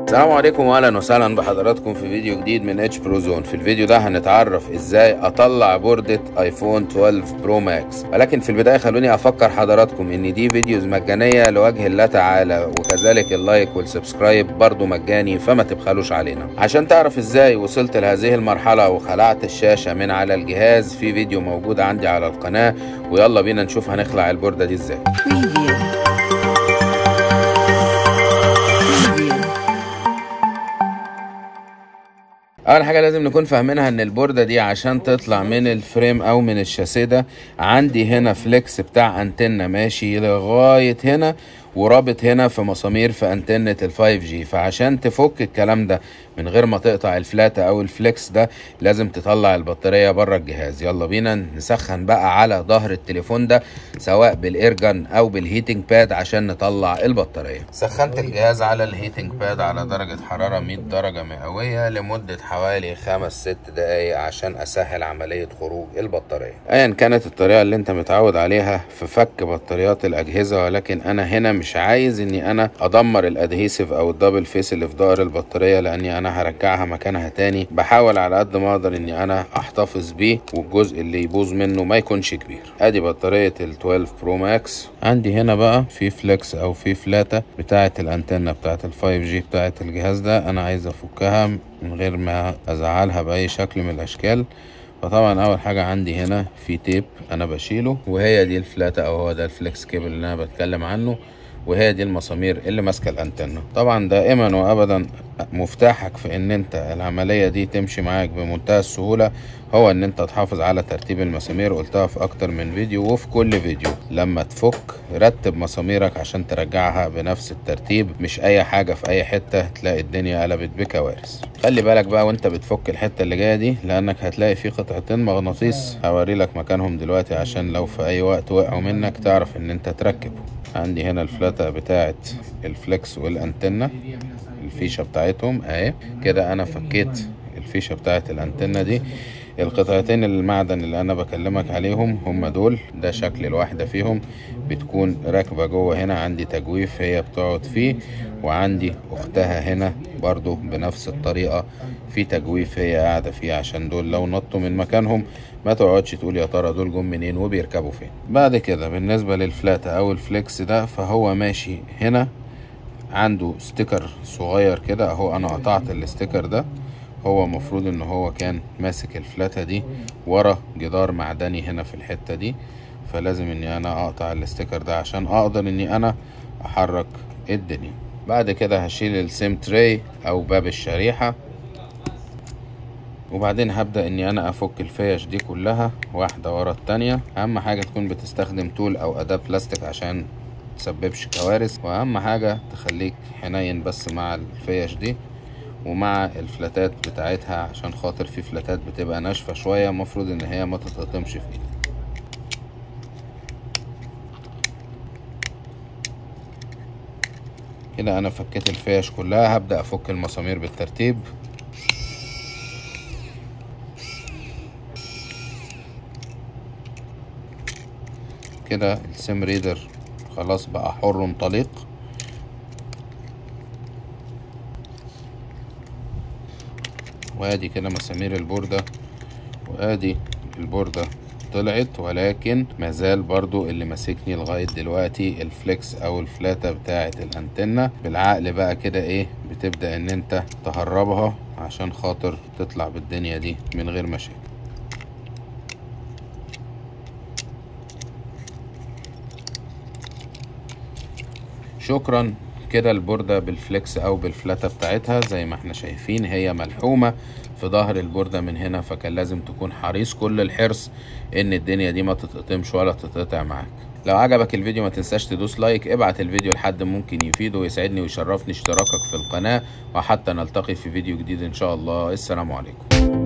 السلام عليكم واهلا وسهلا بحضراتكم في فيديو جديد من اتش برو زون في الفيديو ده هنتعرف ازاي اطلع بوردة ايفون 12 برو ماكس ولكن في البداية خلوني افكر حضراتكم ان دي فيديوز مجانية لوجه الله تعالى وكذلك اللايك والسبسكرايب برضو مجاني فما تبخلوش علينا عشان تعرف ازاي وصلت لهذه المرحلة وخلعت الشاشة من على الجهاز في فيديو موجود عندي على القناة ويلا بينا نشوف هنخلع البوردة دي ازاي Preview. Preview. اول حاجه لازم نكون فاهمينها ان البورده دي عشان تطلع من الفريم او من الشاسيه ده عندي هنا فليكس بتاع انتنه ماشي لغايه هنا ورابط هنا في مسامير في انتنة ال 5 جي فعشان تفك الكلام ده من غير ما تقطع الفلاتة او الفليكس ده لازم تطلع البطارية بره الجهاز يلا بينا نسخن بقى على ظهر التليفون ده سواء بالايرجن او بالهيتنج باد عشان نطلع البطارية سخنت الجهاز على الهيتنج باد على درجة حرارة 100 درجة مئوية لمدة حوالي 5 6 دقايق عشان اسهل عملية خروج البطارية ايا كانت الطريقة اللي انت متعود عليها في فك بطاريات الاجهزة ولكن انا هنا مش عايز اني انا ادمر الادهيسيف او الدبل فيس اللي في ظهر البطارية لاني انا هرجعها مكانها تاني بحاول على قد ما اقدر اني انا احتفظ بيه والجزء اللي يبوظ منه ما يكونش كبير ادي بطارية ال 12 برو ماكس عندي هنا بقى في فليكس او في فلاتة بتاعة الانتنة بتاعة ال 5 جي بتاعة الجهاز ده انا عايز افكها من غير ما ازعلها باي شكل من الاشكال فطبعا اول حاجة عندي هنا في تيب انا بشيله وهي دي الفلاتة او هو ده الفليكس كيبل اللي انا بتكلم عنه وهي دي المسامير اللي ماسكه الانتنه طبعا دائما وابدا مفتاحك في ان انت العمليه دي تمشي معاك بمنتهى السهوله هو ان انت تحافظ على ترتيب المسامير قلتها في اكتر من فيديو وفي كل فيديو لما تفك رتب مساميرك عشان ترجعها بنفس الترتيب مش اي حاجه في اي حته تلاقي الدنيا قلبت بكوارث خلي بالك بقى وانت بتفك الحته اللي جايه دي لانك هتلاقي في قطعتين مغناطيس هوري لك مكانهم دلوقتي عشان لو في اي وقت وقعوا منك تعرف ان انت تركبهم عندي هنا الفلاتة بتاعة الفليكس والانتنة الفيشة بتاعتهم اهي كده انا فكيت الفيشة بتاعة الانتنة دي القطعتين المعدن اللي انا بكلمك عليهم هم دول ده شكل الواحدة فيهم بتكون راكبة جوه هنا عندي تجويف هي بتقعد فيه وعندي اختها هنا برضو بنفس الطريقة في تجويف هي قاعدة فيه عشان دول لو نطوا من مكانهم ما تقعدش تقول يا ترى دول جم منين وبيركبوا فين بعد كده بالنسبة للفلاتة او الفليكس ده فهو ماشي هنا عنده ستيكر صغير كده اهو انا قطعت الستيكر ده هو مفروض ان هو كان ماسك الفلاتة دي ورا جدار معدني هنا في الحتة دي فلازم اني انا اقطع الستيكر ده عشان اقدر اني انا احرك الدنيا بعد كده هشيل السيم تري او باب الشريحة وبعدين هبدأ اني انا افك الفيش دي كلها واحدة ورا التانية اهم حاجة تكون بتستخدم طول او اداة بلاستيك عشان تسببش كوارث واهم حاجة تخليك حنين بس مع الفيش دي ومع الفلاتات بتاعتها عشان خاطر في فلاتات بتبقى ناشفة شوية مفروض ان هي ما تتقطمش في ايدك كده انا فكيت الفيش كلها هبدأ افك المسامير بالترتيب كده السيم ريدر خلاص بقى حر منطلق وادي كده مسامير البوردة وادي البوردة طلعت ولكن مازال برضو اللي ماسكني لغاية دلوقتي الفليكس او الفلاتة بتاعة الانتنة بالعقل بقى كده ايه بتبدأ ان انت تهربها عشان خاطر تطلع بالدنيا دي من غير مشاكل شكرا كده البوردة بالفليكس او بالفلاتة بتاعتها زي ما احنا شايفين هي ملحومة في ظهر البوردة من هنا فكان لازم تكون حريص كل الحرص ان الدنيا دي ما تتقطمش ولا تتقطع معاك لو عجبك الفيديو ما تنساش تدوس لايك ابعت الفيديو لحد ممكن يفيده ويسعدني ويشرفني اشتراكك في القناة وحتى نلتقي في فيديو جديد ان شاء الله السلام عليكم